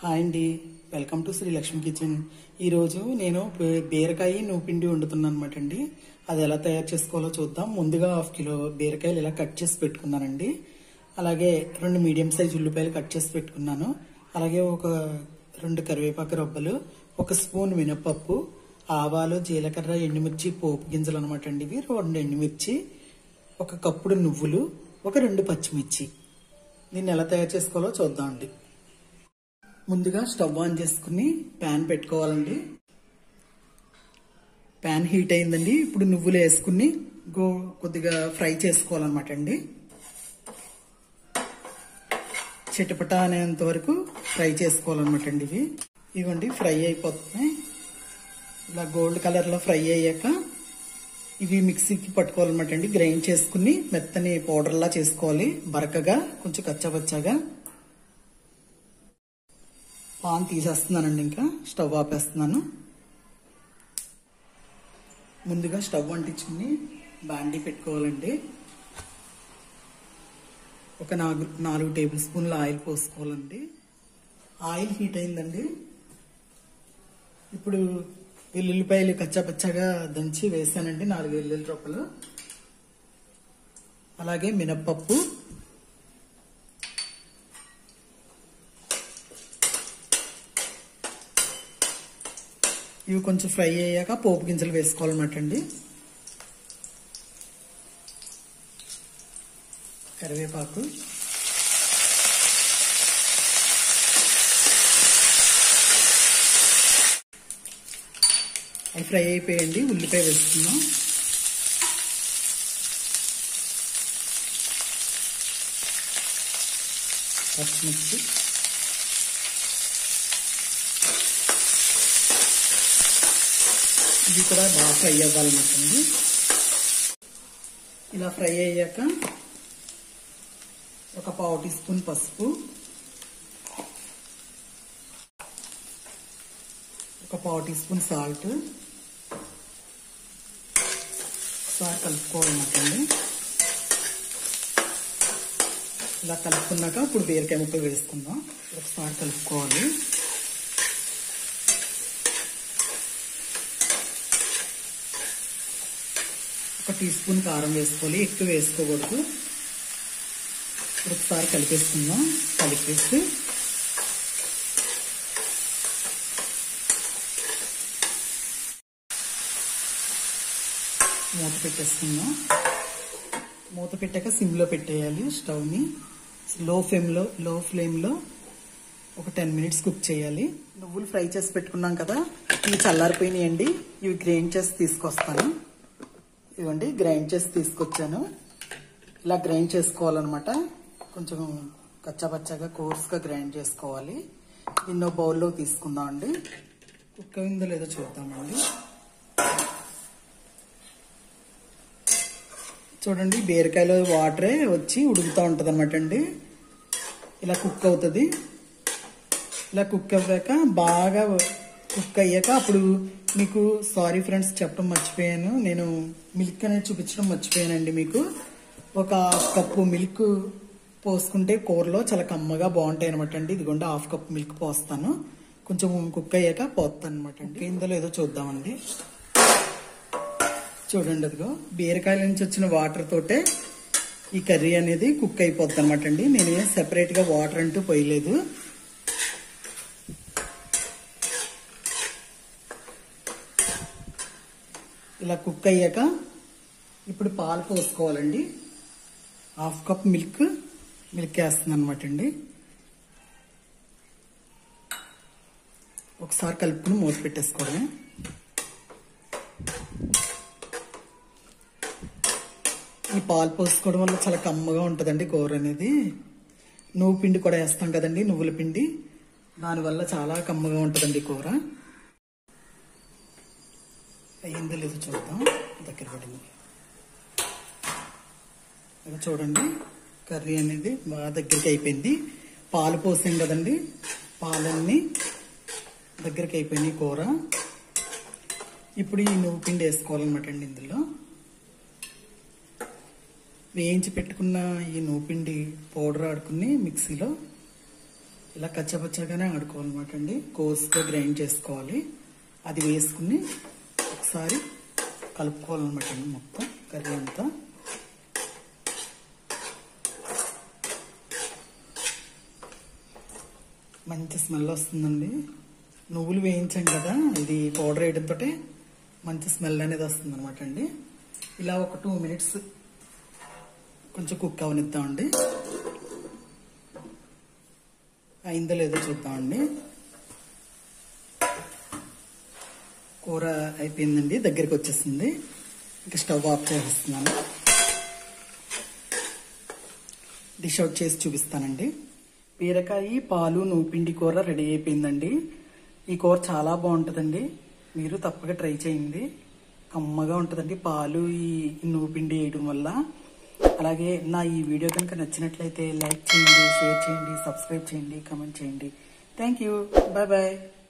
hi అండి welcome to Sri Lakshmi kitchen ఈరోజు నేను బే- బీరకాయ నువ్వు పిండి వండుతున్నాను అనమాట అండి అది ఎలా తయారు చేసుకోవాలో చూద్దాం ముందుగా హాఫ్ కిలో బీరకాయలు ఇలా కట్ చేసి పెట్టుకున్నానండి అలాగే రెండు మీడియం సైజ్ ఉల్లిపాయలు కట్ చేసి పెట్టుకున్నాను అలాగే ఒక రెండు కరివేపాకు రబ్బలు ఒక స్పూన్ మినపప్పు ఆవాలు జీలకర్ర ఎండుమిర్చి పోపు గింజలు అనమాట అండి ఇవి రెండు ఎండుమిర్చి ఒక కప్పుడు నువ్వులు ఒక రెండు పచ్చిమిర్చి దీన్ని ఎలా తయారు చేసుకోవాలో చూద్దాం అండి ముందుగా స్టవ్ ఆన్ చేసుకుని ప్యాన్ పెట్టుకోవాలండి ప్యాన్ హీట్ అయిందండి ఇప్పుడు నువ్వులు వేసుకుని గో కొద్దిగా ఫ్రై చేసుకోవాలన్నమాట అండి చిటపట అనేంత వరకు ఫ్రై చేసుకోవాలన్నమాట అండి ఇవి ఇవ్వండి ఫ్రై అయిపోతున్నాయి ఇలా గోల్డ్ కలర్ లో ఫ్రై అయ్యాక ఇవి మిక్సీకి పట్టుకోవాలన్నమాట అండి గ్రైండ్ చేసుకుని మెత్తని పౌడర్ లా చేసుకోవాలి బరకగా కొంచెం కచ్చపచ్చగా పాన్ తీసేస్తున్నానండి ఇంకా స్టవ్ ఆపేస్తున్నాను ముందుగా స్టవ్ అంటించుకుని బాండీ పెట్టుకోవాలండి ఒక నాలుగు నాలుగు టేబుల్ స్పూన్ల ఆయిల్ పోసుకోవాలండి ఆయిల్ హీట్ అయిందండి ఇప్పుడు వెల్లుల్లిపాయలు కచ్చాపచ్చాగా దంచి వేసానండి నాలుగు వెల్లుల్లి రొప్పలు అలాగే మినప్పప్పు ఇవి కొంచెం ఫ్రై అయ్యాక పోపు గింజలు వేసుకోవాలన్నమాట అండి కరివేపాకు అవి ఫ్రై అయిపోయండి ఉల్లిపాయ వేసుకుందాం పచ్చిమిర్చి ఇది కూడా బాగా ఫ్రై అవ్వాలన్నమాట అండి ఇలా ఫ్రై అయ్యాక ఒక పావు టీ స్పూన్ పసుపు ఒక పావు టీ స్పూన్ సాల్ట్ ఒకసారి కలుపుకోవాలన్నమాట అండి ఇలా కలుపుకున్నాక ఇప్పుడు బీరకాయ ముక్కలు వేసుకుందాం ఒకసారి కలుపుకోవాలి ఒక టీ స్పూన్ కారం వేసుకోవాలి ఎక్కువ వేసుకోకూడదు ఇప్పుడు ఒకసారి కలిపేసుకుందాం కలిపేసి మూత పెట్టేసుకుందాం మూత పెట్టాక సిమ్లో పెట్టేయాలి స్టవ్ని లో ఫ్లేమ్లో లో ఫ్లేమ్లో ఒక టెన్ మినిట్స్ కుక్ చేయాలి నువ్వులు ఫ్రై చేసి పెట్టుకున్నాం కదా ఇవి చల్లారిపోయినాయండి ఇవి గ్రైండ్ చేసి తీసుకొస్తాను ఇవ్వండి గ్రైండ్ చేసి తీసుకొచ్చాను ఇలా గ్రైండ్ చేసుకోవాలన్నమాట కొంచెం కచ్చాపచ్చాగా కోర్స్గా గ్రైండ్ చేసుకోవాలి ఎన్నో బౌల్లో తీసుకుందాం అండి కుక్ అయిందో లేదో చూద్దామండి చూడండి బీరకాయలో వాటరే వచ్చి ఉడుకుతూ ఉంటుంది అనమాట అండి ఇలా కుక్ అవుతుంది ఇలా కుక్ అవ్వాక బాగా కుక్ అయ్యాక అప్పుడు మీకు సారీ ఫ్రెండ్స్ చెప్పడం మర్చిపోయాను నేను మిల్క్ అనేది చూపించడం మర్చిపోయానండి మీకు ఒక హాఫ్ కప్పు మిల్క్ పోసుకుంటే కూరలో చాలా కమ్మగా బాగుంటాయి అనమాట అండి ఇదిగోండి హాఫ్ కప్ మిల్క్ పోస్తాను కొంచెం కుక్ అయ్యాక పోస్తాను అనమాట అండి ఇందులో లేదో చూద్దామండి చూడండి అదిగో బీరకాయల నుంచి వచ్చిన వాటర్ తోటే ఈ కర్రీ అనేది కుక్ అయిపోద్ది అనమాట అండి నేను సెపరేట్ గా వాటర్ అంటూ పోయలేదు ఇలా కుక్ అయ్యాక ఇప్పుడు పాలు పోసుకోవాలండి హాఫ్ కప్ మిల్క్ మిల్క్ వేస్తుంది అనమాట అండి ఒకసారి కలుపుకుని మూత పెట్టేసుకోవడమే ఈ పాలు పోసుకోవడం వల్ల చాలా కమ్మగా ఉంటుందండి కూర అనేది నువ్వు పిండి కూడా వేస్తాం కదండి నువ్వుల పిండి దానివల్ల చాలా కమ్మగా ఉంటుందండి కూర అయ్యిందో లేదో చూద్దాం దగ్గర పడింది ఇలా చూడండి కర్రీ అనేది బాగా దగ్గరికి అయిపోయింది పాలు పోసాం కదండి పాలన్నీ దగ్గరికి అయిపోయినాయి కూర ఇప్పుడు ఈ నువ్వు పిండి వేసుకోవాలన్నమాట అండి ఇందులో వేయించి పెట్టుకున్న ఈ నూపిండి పౌడర్ ఆడుకుని మిక్సీలో ఇలా కచ్చపచ్చగానే ఆడుకోవాలన్నమాట అండి కోస్గా గ్రైండ్ చేసుకోవాలి అది వేసుకుని ఒకసారి కలుపుకోవాలన్నమాట అండి మొత్తం కర్రీ అంతా మంచి స్మెల్ వస్తుందండి నువ్వులు వేయించాం కదా ఇది పౌడర్ వేయడంతో మంచి స్మెల్ అనేది వస్తుంది అనమాట అండి ఇలా ఒక టూ మినిట్స్ కొంచెం కుక్ అవనిద్దామండి అయిందో లేదో చూద్దామండి కూర అయిపోయిందండి దగ్గరికి వచ్చేసింది ఇంకా స్టవ్ ఆఫ్ చేస్తున్నాను డిష్ అవుట్ చేసి చూపిస్తానండి బీరకాయ పాలు నూపిండి కూర రెడీ అయిపోయిందండి ఈ కూర చాలా బాగుంటుందండి మీరు తప్పక ట్రై చేయండి కమ్మగా ఉంటుందండి పాలు ఈ నూపిండి వేయడం వల్ల అలాగే నా ఈ వీడియో కనుక నచ్చినట్లయితే లైక్ చేయండి షేర్ చేయండి సబ్స్క్రైబ్ చేయండి కామెంట్ చేయండి థ్యాంక్ యూ బాయ్ బాయ్